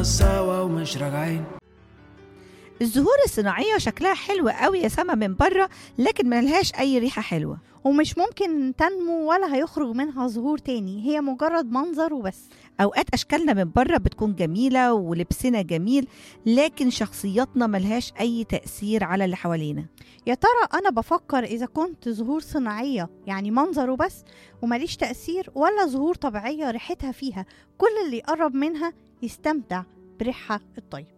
سوا ومش راجعين الزهور الصناعية شكلها حلو قوي يا سما من بره لكن ملهاش أي ريحة حلوة ومش ممكن تنمو ولا هيخرج منها زهور تاني هي مجرد منظر وبس أوقات أشكالنا من بره بتكون جميلة ولبسنا جميل لكن شخصياتنا ملهاش أي تأثير على اللي حوالينا يا ترى انا بفكر اذا كنت زهور صناعيه يعني منظر وبس ومليش تاثير ولا زهور طبيعيه ريحتها فيها كل اللي يقرب منها يستمتع بريحها الطيب